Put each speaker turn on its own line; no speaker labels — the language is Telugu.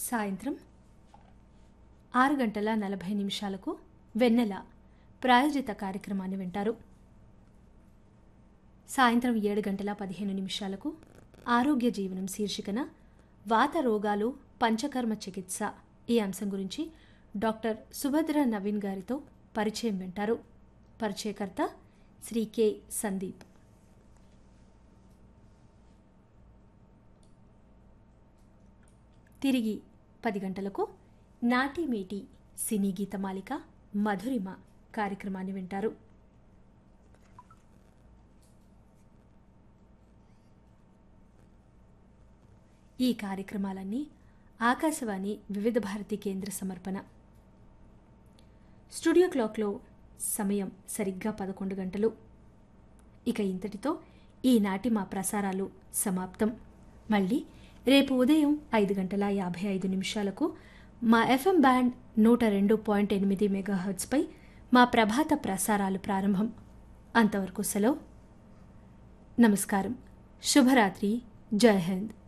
సాయంత్రం ఆరు గంటల నలభై నిమిషాలకు వెన్నెల ప్రాయోజిత కార్యక్రమాన్ని వింటారు సాయంత్రం ఏడు గంటల పదిహేను నిమిషాలకు ఆరోగ్య జీవనం శీర్షికన వాత రోగాలు పంచకర్మ చికిత్స ఈ అంశం గురించి డాక్టర్ సుభద్ర నవీన్ గారితో పరిచయం వింటారు పరిచయకర్త శ్రీ కె సందీప్ తిరిగి పది గంటలకు నాటి మేటి సినీ గీతమాలిక మధురిమ కార్యక్రమాన్ని వింటారు ఈ కార్యక్రమాలన్నీ ఆకాశవాణి వివిధ భారతి కేంద్ర సమర్పణ స్టూడియో క్లాక్లో సమయం సరిగ్గా పదకొండు గంటలు ఇక ఇంతటితో ఈనాటి మా ప్రసారాలు సమాప్తం మళ్ళీ రేపు ఉదయం ఐదు గంటల యాభై ఐదు నిమిషాలకు మా ఎఫ్ఎం బ్యాండ్ నూట రెండు పాయింట్ ఎనిమిది మెగాహర్ట్స్పై మా ప్రభాత ప్రసారాలు ప్రారంభం అంతవరకు సెలవు నమస్కారం శుభరాత్రి జై హింద్